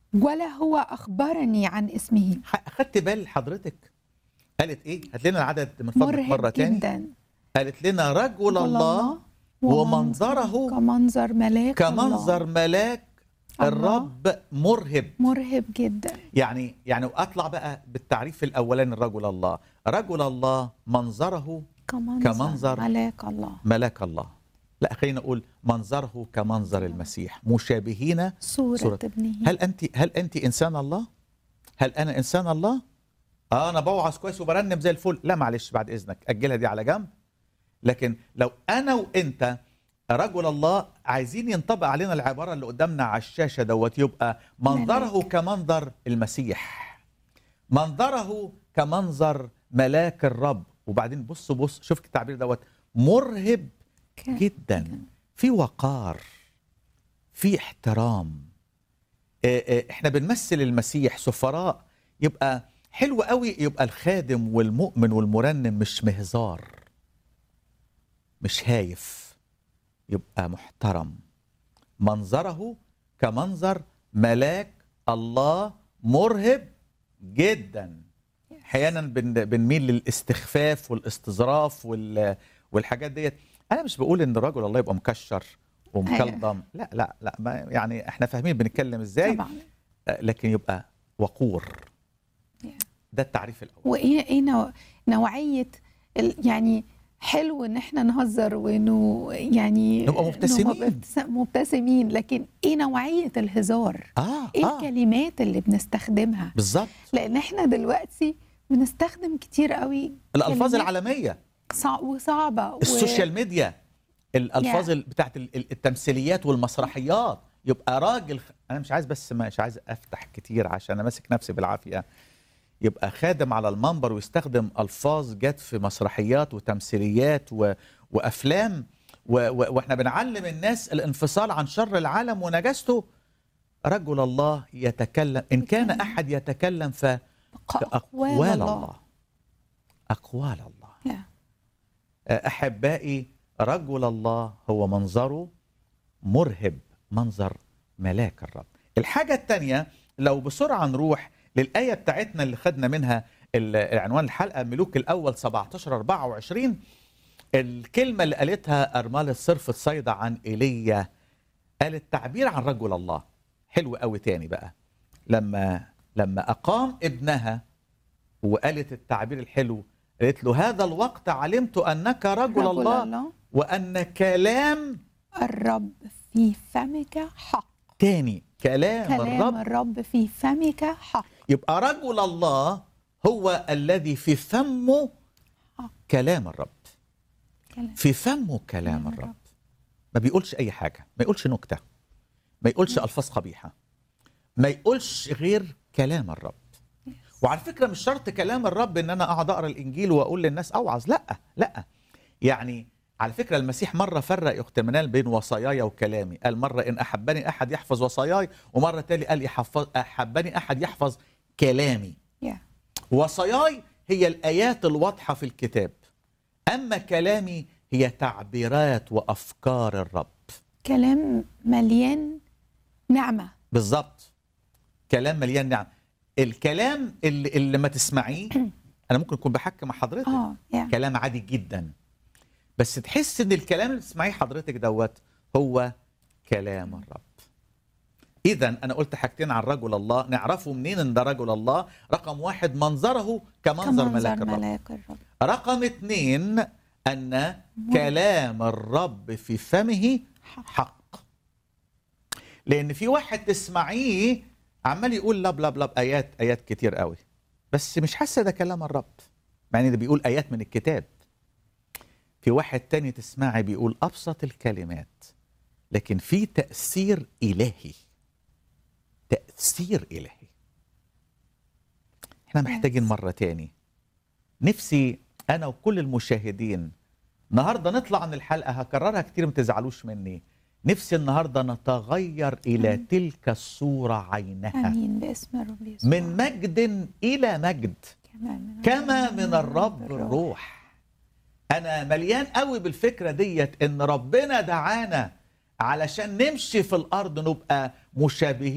ولا هو أخبرني عن اسمه ح- خدت بال حضرتك قالت ايه هات لنا العدد من فضلك مرهب مره تاني جدا قالت لنا رجل الله ومنظره كمنظر ملاك كمنظر الله. ملاك الله. الرب مرهب مرهب جدا يعني يعني اطلع بقى بالتعريف الاولاني رجل الله رجل الله منظره كمنظر, كمنظر ملاك الله ملاك الله لا خلينا نقول منظره كمنظر المسيح مشابهين صورة, صورة. ابنه هل انت هل انت انسان الله هل انا انسان الله اه انا بوعظ كويس وبرنم زي الفل لا معلش بعد اذنك اجلها دي على جنب لكن لو انا وانت رجل الله عايزين ينطبق علينا العباره اللي قدامنا على الشاشه دوت يبقى منظره كمنظر المسيح منظره كمنظر ملاك الرب وبعدين بص بص شوف التعبير دوت مرهب ك- جدا في وقار في احترام آه، آه، احنا بنمثل المسيح سفراء يبقى حلو قوي يبقى الخادم والمؤمن والمرنم مش مهزار مش هايف يبقى محترم منظره كمنظر ملاك الله مرهب جدا احيانا بن- بنميل للاستخفاف والاستظراف وال والحاجات ديت انا مش بقول ان الرجل الله يبقى مكشر ومكلضم لا لا لا ما يعني احنا فاهمين بنتكلم ازاي طبعا آه، لكن يبقى وقور Yeah. ده التعريف الاول وايه ايه نوع- نوعيه ال- يعني حلو ان احنا نهزر وانه يعني نبقى مبتسمين. نبقى مبتس- مبتسمين لكن ايه نوعيه الهزار اه ايه اه الكلمات اللي بنستخدمها بالظبط لان احنا دلوقتي بنستخدم كتير قوي الالفاظ كلمات العالميه صع- وصعبه و- السوشيال ميديا الالفاظ ال- بتاعت ال- ال- التمثيليات والمسرحيات يبقى راجل خ- انا مش عايز بس مش عايز افتح كتير عشان انا ماسك نفسي بالعافيه يبقى خادم على المنبر ويستخدم الفاظ جت في مسرحيات وتمثيليات و... وافلام و... و... واحنا بنعلم الناس الانفصال عن شر العالم ونجاسته رجل الله يتكلم ان كان يتكلم. احد يتكلم ف أقوال أقوال الله. الله أقوال الله Yeah. أحبائي رجل الله هو منظره مرهب منظر ملاك الرب الحاجة الثانية لو بسرعة نروح للآية بتاعتنا اللي خدنا منها ال- عنوان الحلقة ملوك الأول 17 24 الكلمة اللي قالتها أرملة صرف الصيدة عن إيليا قالت تعبير عن رجل الله حلو قوي تاني بقى لما لما أقام ابنها وقالت التعبير الحلو قالت له هذا الوقت علمت أنك رجل, رجل الله, الله وأن كلام الرب في فمك حق تاني كلام, كلام الرب الرب في فمك حق يبقى رجل الله هو الذي في فمه حق. كلام الرب كلام في فمه كلام كلام الرب ما بيقولش أي حاجة ما يقولش نكتة ما يقولش ألفاظ قبيحة ما يقولش غير كلام الرب وعلى فكرة مش شرط كلام الرب ان انا اقعد اقرا الانجيل واقول للناس اوعظ لا لا يعني على فكرة المسيح مرة فرق يا اخت منال بين وصاياي وكلامي قال مرة ان احبني احد يحفظ وصاياي ومرة تاني قال يحفظ احبني احد يحفظ كلامي Yeah. وصاياي هي الايات الواضحة في الكتاب اما كلامي هي تعبيرات وافكار الرب كلام مليان نعمه بالظبط كلام مليان نعم الكلام اللي, اللي ما تسمعيه انا ممكن اكون بحكي مع حضرتك اه yeah. كلام عادي جدا بس تحس ان الكلام اللي بتسمعيه حضرتك دوت هو كلام الرب اذا انا قلت حاجتين عن رجل الله نعرفه منين ان ده رجل الله رقم واحد منظره كمنظر ملاك الرب ملاك الرب رقم اثنين ان كلام الرب في فمه حق لان في واحد تسمعيه عمال يقول لب لب لب ايات ايات كتير قوي بس مش حاسه ده كلام الرب مع ان ده بيقول ايات من الكتاب في واحد تاني تسمعي بيقول ابسط الكلمات لكن في تاثير الهي تاثير الهي احنا محتاجين مره تاني نفسي انا وكل المشاهدين النهارده نطلع من الحلقه هكررها كتير ما تزعلوش مني نفسي النهارده نتغير الى آمين. تلك الصوره عينها امين باسم الرب يسوع من مجد الى مجد كما من, كما من الرب الروح انا مليان قوي بالفكره ديت ان ربنا دعانا علشان نمشي في الارض نبقى مشابهين